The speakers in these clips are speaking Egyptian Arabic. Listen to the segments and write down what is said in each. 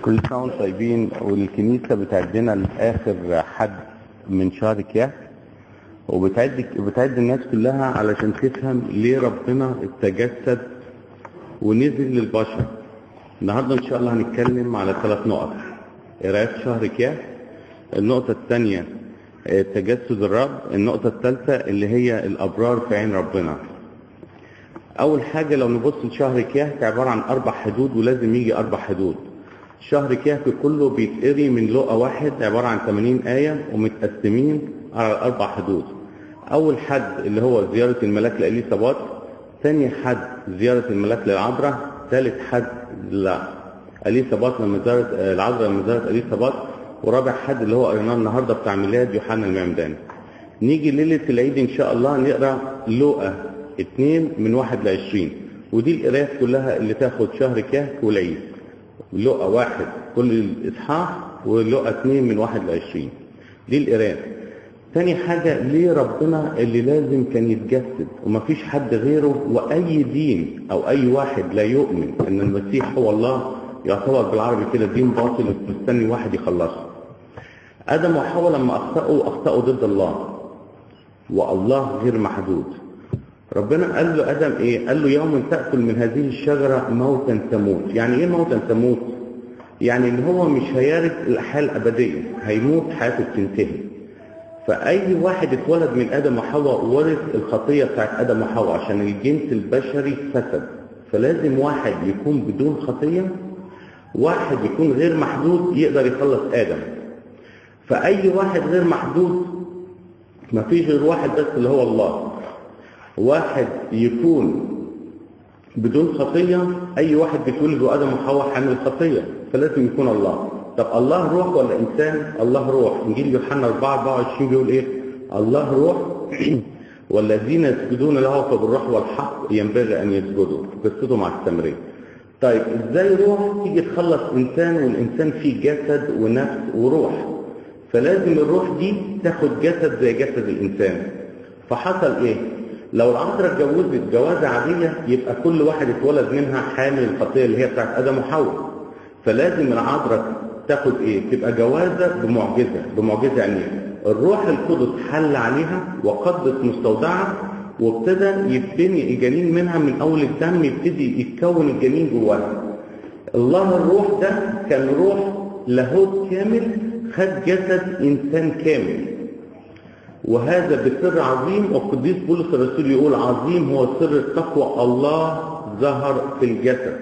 كل سنة وانتم طيبين والكنيسة بتعدنا لآخر حد من شهر كياك وبتعد بتعد الناس كلها علشان تفهم ليه ربنا اتجسد ونزل للبشر النهارده ان شاء الله هنتكلم على ثلاث نقط قراءة شهر كياك النقطة الثانية تجسد الرب النقطة الثالثة اللي هي الأبرار في عين ربنا أول حاجة لو نبص لشهر كياك عبارة عن أربع حدود ولازم يجي أربع حدود شهر كياك كله بيتقري من لقى واحد عبارة عن 80 آية ومتقسمين على أربع حدود أول حد اللي هو زيارة الملاك لإليصابات ثاني حد زيارة الملاك للعذراء ثالث حد لإليصابات لما زارت العذراء لما زارت إليصابات ورابع حد اللي هو قريناه النهارده بتاع ميلاد يوحنا المعمدان نيجي ليلة العيد إن شاء الله نقرأ لقى اتنين من واحد لعشرين ودي القرايات كلها اللي تاخد شهر كهك والعيد لقى واحد كل الإصحاح ولقى اتنين من واحد لعشرين دي القرايات تاني حاجة ليه ربنا اللي لازم كان يتجسد ومفيش حد غيره وأي دين أو أي واحد لا يؤمن أن المسيح هو الله يعتبر بالعربي كده دين باطل مستني واحد يخلصه آدم وحواء لما أخطأوا أخطأوا ضد الله والله غير محدود ربنا قال له آدم إيه؟ قال له يوم تأكل من هذه الشجرة موتا تموت يعني إيه موتا تموت؟ يعني إن هو مش هيرث الحياة الأبدية هيموت حياته بتنتهي فأي واحد اتولد من آدم وحواء ورث الخطية بتاعت آدم وحواء عشان الجنس البشري فسد فلازم واحد يكون بدون خطية واحد يكون غير محدود يقدر يخلص آدم فأي واحد غير محدود ما فيش غير واحد بس اللي هو الله واحد يكون بدون خطية أي واحد بيتولد وآدم وحواء حامل الخطية فلازم يكون الله طب الله روح ولا إنسان؟ الله روح إنجيل يوحنا 4 24 بيقول إيه؟ الله روح والذين يسجدون له فبالروح والحق ينبغي أن يسجدوا قصته مع السامرية طيب ازاي روح تيجي تخلص انسان والانسان فيه جسد ونفس وروح فلازم الروح دي تاخد جسد زي جسد الانسان فحصل ايه لو العذراء اتجوزت جوازة عادية يبقى كل واحد اتولد منها حامل الخطية اللي هي بتاعت ادم وحواء فلازم العذراء تاخد ايه تبقى جوازة بمعجزة بمعجزة يعني الروح القدس حل عليها وقدس مستودعها وابتدى يبتني الجنين منها من اول الدم يبتدي يتكون الجنين جواها الله الروح ده كان روح لاهوت كامل خد جسد انسان كامل وهذا بسر عظيم والقديس بولس الرسول يقول عظيم هو سر التقوى الله ظهر في الجسد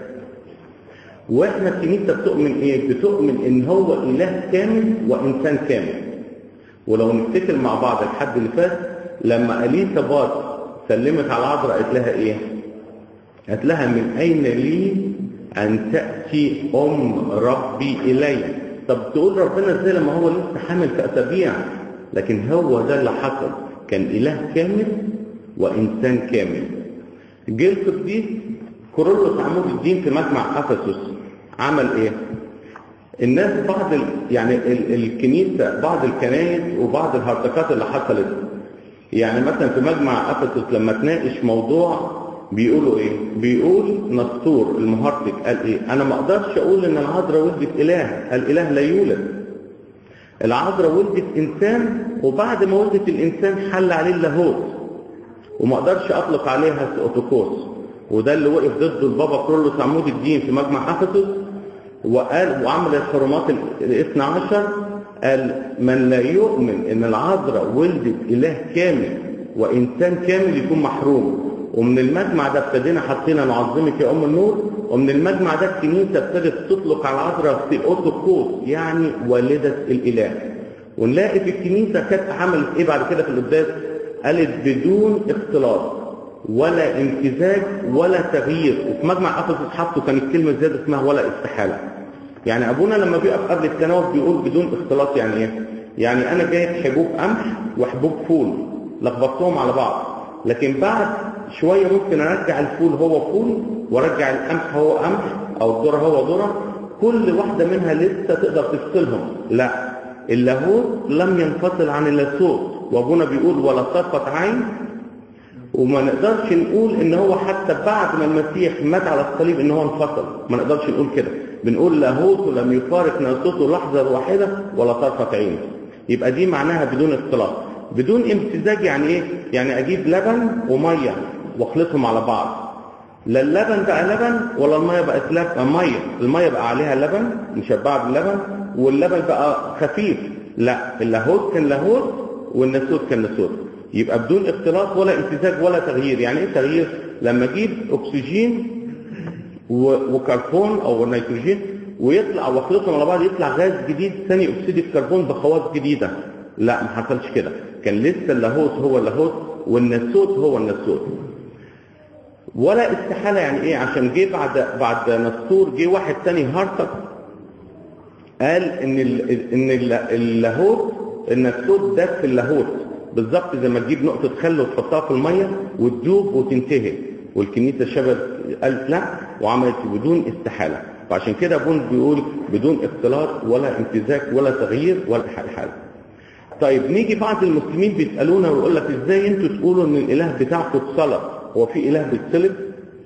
واحنا الكنيسه بتؤمن ايه بتؤمن ان هو اله كامل وانسان كامل ولو نفتكر مع بعض الحد اللي فات لما اليسابات سلمت على العذراء قالت لها ايه قالت لها من اين لي ان تاتي ام ربي الي طب تقول ربنا ازاي لما هو لسه حامل في اسابيع لكن هو ده اللي حصل كان اله كامل وانسان كامل جه القديس كورولوس عمود الدين في مجمع افسس عمل ايه الناس بعض ال... يعني ال... الكنيسه بعض الكنائس وبعض الهرطقات اللي حصلت يعني مثلا في مجمع افسس لما تناقش موضوع بيقولوا ايه بيقول نسطور المهرطق قال ايه انا ما اقدرش اقول ان العذراء ولدت اله الاله لا يولد العذراء ولدت انسان وبعد ما ولدت الانسان حل عليه اللاهوت وما اقدرش اطلق عليها سيوتوكوس وده اللي وقف ضده البابا كرولوس عمود الدين في مجمع افسس وقال وعمل الحرمات الاثنى عشر قال من لا يؤمن ان العذراء ولدت اله كامل وانسان كامل يكون محروم ومن المجمع ده ابتدينا حطينا نعظمك يا ام النور ومن المجمع ده الكنيسه ابتدت تطلق على العذراء في اوتوكوس يعني والده الاله ونلاقي في الكنيسه كانت عملت ايه بعد كده في القداس قالت بدون اختلاط ولا امتزاج ولا تغيير وفي مجمع افسس حطوا كانت كلمه زياده اسمها ولا استحاله يعني ابونا لما بيقف قبل التناول بيقول بدون اختلاط يعني ايه يعني انا جايب حبوب قمح وحبوب فول لخبطتهم على بعض لكن بعد شويه ممكن ارجع الفول هو فول وارجع القمح هو قمح او الذره هو ذره كل واحده منها لسه تقدر تفصلهم لا اللاهوت لم ينفصل عن اللاهوت وابونا بيقول ولا طرفه عين وما نقدرش نقول ان هو حتى بعد ما المسيح مات على الصليب ان هو انفصل ما نقدرش نقول كده بنقول لاهوت لم يفارق ناسوته لحظة واحدة ولا طرفة عين يبقى دي معناها بدون اختلاط بدون امتزاج يعني ايه يعني اجيب لبن وميه واخلطهم على بعض لا اللبن بقى لبن ولا الميه بقت لبن ميه الميه بقى عليها لبن مشبعه باللبن واللبن بقى خفيف لا اللاهوت كان لاهوت والناسوت كان ناسوت يبقى بدون اختلاط ولا امتزاج ولا تغيير يعني ايه تغيير لما اجيب اكسجين وكربون او نيتروجين ويطلع واخلطهم على بعض يطلع غاز جديد ثاني اكسيد الكربون بخواص جديده لا ما حصلش كده كان لسه اللاهوت هو اللاهوت والناسوت هو الناسوت ولا استحاله يعني ايه عشان جه بعد بعد نسطور جه واحد تاني هارتك قال ان ال ان اللاهوت الناسوت ده في اللاهوت بالظبط زي ما تجيب نقطه خل وتحطها في الميه وتدوب وتنتهي والكنيسه شبت قالت لا وعملت بدون استحاله فعشان كده بون بيقول بدون اختلاط ولا امتزاج ولا تغيير ولا حال طيب نيجي بعض المسلمين بيسالونا ويقول لك ازاي انتوا تقولوا ان الاله بتاعكم اتصلب هو في اله بيتصلب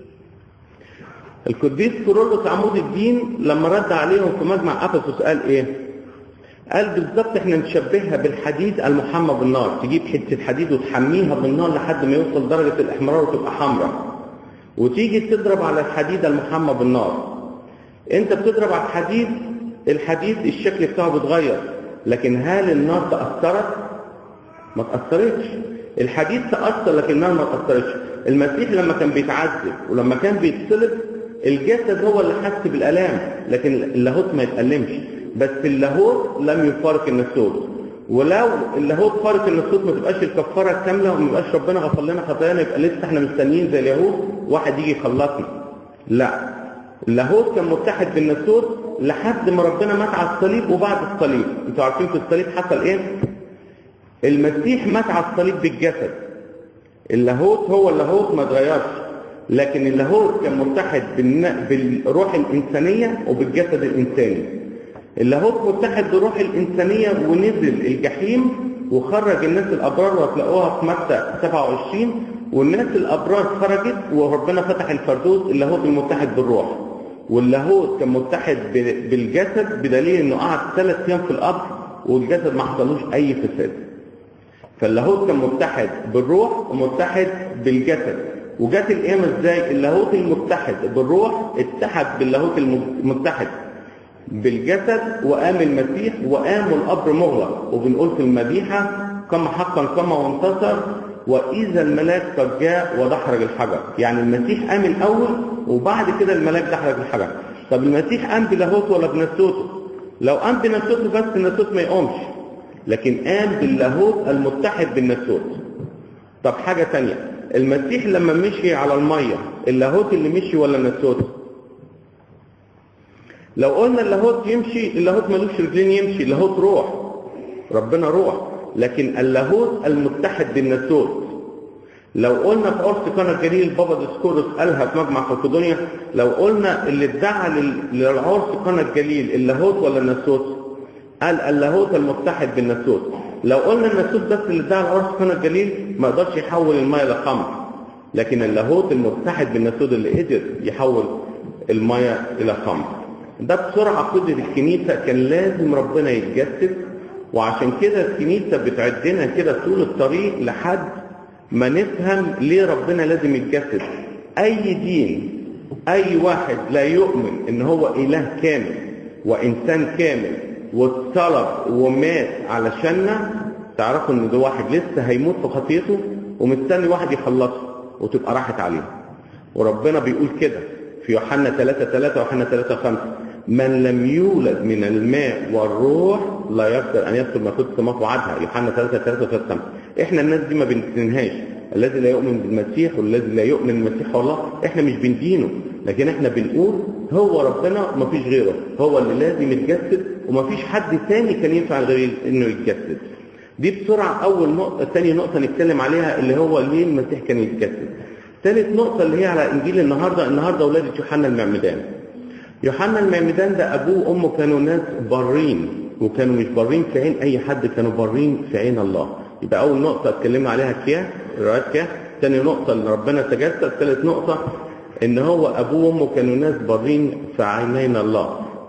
القديس كورولوس عمود الدين لما رد عليهم في مجمع افسس قال ايه قال بالظبط احنا نشبهها بالحديد المحمى بالنار تجيب حته حديد وتحميها بالنار لحد ما يوصل درجه الاحمرار وتبقى حمراء وتيجي تضرب على الحديد المحمى بالنار انت بتضرب على الحديد الحديد الشكل بتاعه بيتغير لكن هل النار تاثرت ما تاثرتش الحديد تاثر لكن النار ما تاثرتش المسيح لما كان بيتعذب ولما كان بيتصلب الجسد هو اللي حس بالالام لكن اللاهوت ما يتالمش بس اللاهوت لم يفارق النسوت ولو اللاهوت فارق النسوت ما تبقاش الكفاره كامله وما يبقاش ربنا غفر لنا خطايانا يبقى لسه احنا مستنيين زي اليهود واحد يجي يخلصنا لا اللاهوت كان متحد بالنسوت لحد ما ربنا مات على الصليب وبعد الصليب انتوا عارفين في الصليب حصل ايه المسيح مات على الصليب بالجسد اللاهوت هو اللاهوت ما اتغيرش لكن اللاهوت كان متحد بالروح الانسانيه وبالجسد الانساني اللاهوت متحد بالروح الانسانيه ونزل الجحيم وخرج الناس الابرار وهتلاقوها في متى 27 والناس الابرار خرجت وربنا فتح الفردوس اللاهوت المتحد بالروح واللاهوت كان متحد بالجسد بدليل انه قعد ثلاث ايام في القبر والجسد ما حصلوش اي فساد فاللاهوت كان متحد بالروح ومتحد بالجسد وجات القيامه ازاي اللاهوت المتحد بالروح اتحد باللاهوت المتحد بالجسد وقام المسيح وقام القبر مغلق وبنقول في المديحه كما حقا كما وانتصر واذا الملاك قد جاء ودحرج الحجر يعني المسيح قام الاول وبعد كده الملاك دحرج الحجر طب المسيح قام بلاهوت ولا بنسوته لو قام بنسوته بس النسوت ما يقومش لكن قام باللاهوت المتحد بالنسوت طب حاجه ثانيه المسيح لما مشي على الميه اللاهوت اللي مشي ولا النسوت لو قلنا اللاهوت يمشي اللاهوت ملوش رجلين يمشي اللاهوت روح ربنا روح لكن اللاهوت المتحد بالناسوت لو قلنا في عرس كان الجليل بابا ديسكورس قالها في مجمع خلقدونيا لو قلنا اللي ادعى للعرس كان الجليل اللاهوت ولا الناسوت قال اللاهوت المتحد بالناسوت لو قلنا الناسوت بس اللي ادعى العرس كان الجليل ما يقدرش يحول الميه لخمر لكن اللاهوت المتحد بالناسوت اللي قدر يحول الميه الى خمر ده بسرعه قدر الكنيسه كان لازم ربنا يتجسد وعشان كده الكنيسة بتعدنا كده طول الطريق لحد ما نفهم ليه ربنا لازم يتجسد أي دين أي واحد لا يؤمن إن هو إله كامل وإنسان كامل واتصلب ومات علشاننا تعرفوا إن ده واحد لسه هيموت في خطيته ومستني واحد يخلصه وتبقى راحت عليه وربنا بيقول كده في يوحنا 3 3 ويوحنا 3 5 من لم يولد من الماء والروح لا يقدر ان يدخل ملكوت السماوات وعدها يوحنا 3 3 3 5 احنا الناس دي ما بنتنهاش الذي لا يؤمن بالمسيح والذي لا يؤمن بالمسيح هو الله احنا مش بندينه لكن احنا بنقول هو ربنا ما فيش غيره هو اللي لازم يتجسد وما فيش حد ثاني كان ينفع غير انه يتجسد دي بسرعه اول نقطه ثاني نقطه نتكلم عليها اللي هو ليه المسيح كان يتجسد ثالث نقطه اللي هي على انجيل النهارده النهارده ولاده يوحنا المعمدان يوحنا المعمدان ده ابوه وامه كانوا ناس برين وكانوا مش برين في عين اي حد كانوا برين في عين الله يبقى اول نقطه اتكلمنا عليها كياه روايات كياه ثاني نقطه ان ربنا تجسد ثالث نقطه ان هو ابوه وامه كانوا ناس برين في عينين الله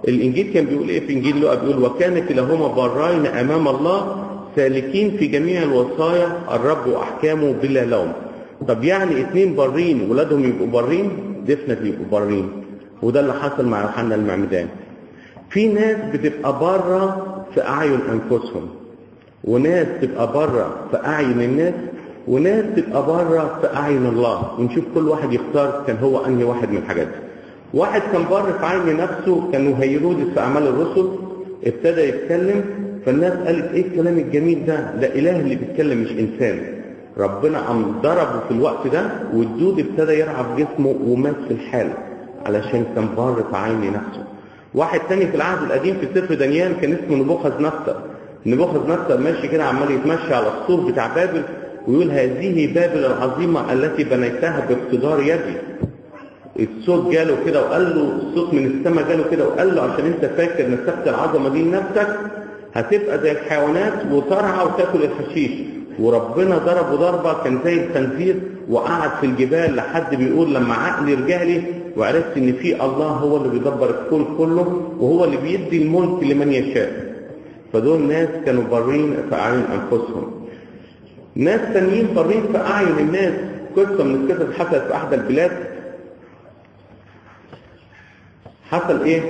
الانجيل كان بيقول ايه في انجيل لوقا بيقول وكان كلاهما برين امام الله سالكين في جميع الوصايا الرب واحكامه بلا لوم طب يعني اتنين برين ولادهم يبقوا برين دفنت يبقوا برين وده اللي حصل مع يوحنا المعمدان في ناس بتبقى بره في اعين انفسهم وناس تبقى بره في اعين الناس وناس تبقى بره في اعين الله ونشوف كل واحد يختار كان هو انهي واحد من الحاجات دي واحد كان بره في عين نفسه كان هيرودس في اعمال الرسل ابتدى يتكلم فالناس قالت ايه الكلام الجميل ده ده اله اللي بيتكلم مش انسان ربنا قام ضربه في الوقت ده والدود ابتدى يرعى في جسمه ومات في الحال علشان كان بار في عين نفسه واحد تاني في العهد القديم في سفر دانيال كان اسمه نبوخذ نصر نبوخذ نصر ماشي كده عمال يتمشى على السور بتاع بابل ويقول هذه بابل العظيمة التي بنيتها باقتدار يدي الصوت جاله كده وقال له الصوت من السماء جاله كده وقال له عشان انت فاكر نسبت العظمة دي لنفسك هتبقى زي الحيوانات وترعى وتاكل الحشيش وربنا ضربه ضربة كان زي الخنزير وقعد في الجبال لحد بيقول لما عقلي رجع لي وعرفت ان في الله هو اللي بيدبر الكون كله وهو اللي بيدي الملك لمن يشاء فدول ناس كانوا بارين في اعين انفسهم ناس تانيين بارين في اعين الناس قصه من القصص حصلت في احدى البلاد حصل ايه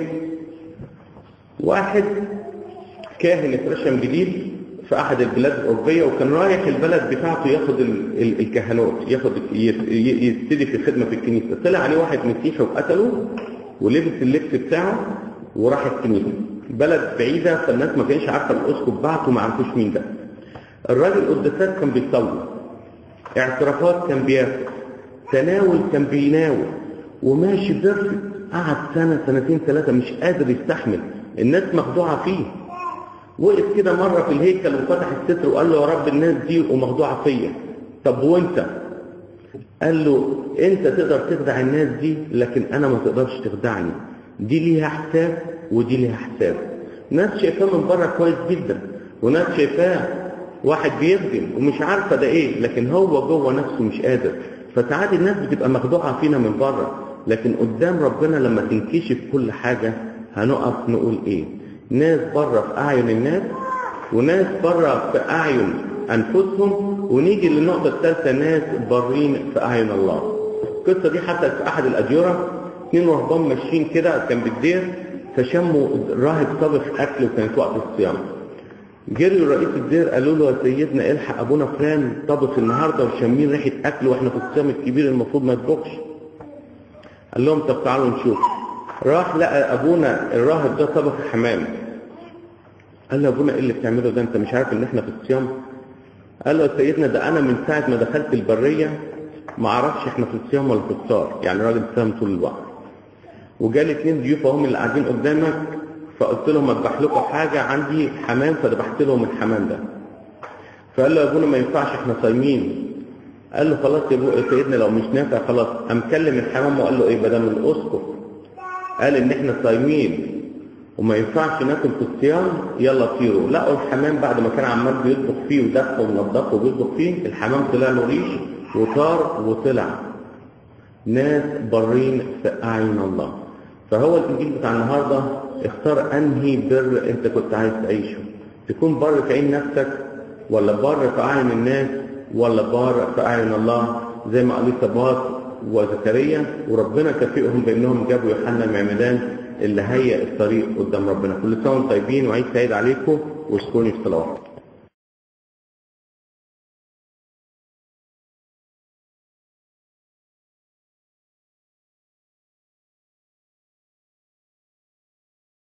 واحد كاهن اترشم جديد في احد البلاد الاوروبيه وكان رايح البلد بتاعته ياخد ال- ال- الكهنوت ياخد يت- ي- يبتدي في خدمه في الكنيسه طلع عليه واحد مسيحي وقتله ولبس اللبس بتاعه وراح الكنيسه بلد بعيده فالناس ما كانش عارفه الاسقف بعته ما عرفوش مين ده الراجل قداسات كان بيصلي اعترافات كان بياخد تناول كان بيناول وماشي بيرفكت قعد سنه سنتين ثلاثه مش قادر يستحمل الناس مخدوعه فيه وقف كده مرة في الهيكل وفتح الستر وقال له يا رب الناس دي ومخدوعة فيا طب وانت قال له انت تقدر تخدع الناس دي لكن انا ما تقدرش تخدعني دي ليها حساب ودي ليها حساب ناس شايفاه من بره كويس جدا وناس شايفاه واحد بيخدم ومش عارفه ده ايه لكن هو جوه نفسه مش قادر فساعات الناس بتبقى مخدوعه فينا من بره لكن قدام ربنا لما تنكشف كل حاجه هنقف نقول ايه ناس بره في اعين الناس وناس بره في اعين انفسهم ونيجي للنقطه الثالثه ناس بارين في اعين الله القصه دي حصلت في احد الاديره اثنين رهبان ماشيين كده كان بالدير فشموا راهب طبخ اكل وكانت وقت الصيام جريوا رئيس الدير قالوا له يا سيدنا الحق ابونا فلان طبخ النهارده وشامين ريحه اكل واحنا في الصيام الكبير المفروض ما يطبخش قال لهم طب تعالوا نشوف راح لقى ابونا الراهب ده طبخ حمام قال له يا ابونا ايه اللي بتعمله ده انت مش عارف ان احنا في الصيام قال له يا سيدنا ده انا من ساعه ما دخلت البريه ما اعرفش احنا في الصيام ولا في الفطار يعني راجل صيام طول الوقت وجالي اتنين ضيوف هم اللي قاعدين قدامك فقلت لهم اذبح لكم حاجه عندي حمام فذبحت لهم الحمام ده فقال له يا ابونا ما ينفعش احنا صايمين قال له خلاص يا ابو يا سيدنا لو مش نافع خلاص قام كلم الحمام وقال له ايه بدل الاسقف قال ان احنا صايمين وما ينفعش ناكل في الصيام يلا طيروا لقوا الحمام بعد ما كان عمال بيطبخ فيه ودفه ونضفه وبيطبخ فيه الحمام طلع له ريش وطار وطلع ناس برين في اعين الله فهو الانجيل بتاع النهارده اختار انهي بر انت كنت عايز تعيشه تكون بر في عين نفسك ولا بر في اعين الناس ولا بار في اعين الله زي ما قال صباط وزكريا وربنا كافئهم بانهم جابوا يوحنا المعمدان اللي هيئ الطريق قدام ربنا كل سنه وانتم طيبين وعيد سعيد عليكم واشكروني في صلواتكم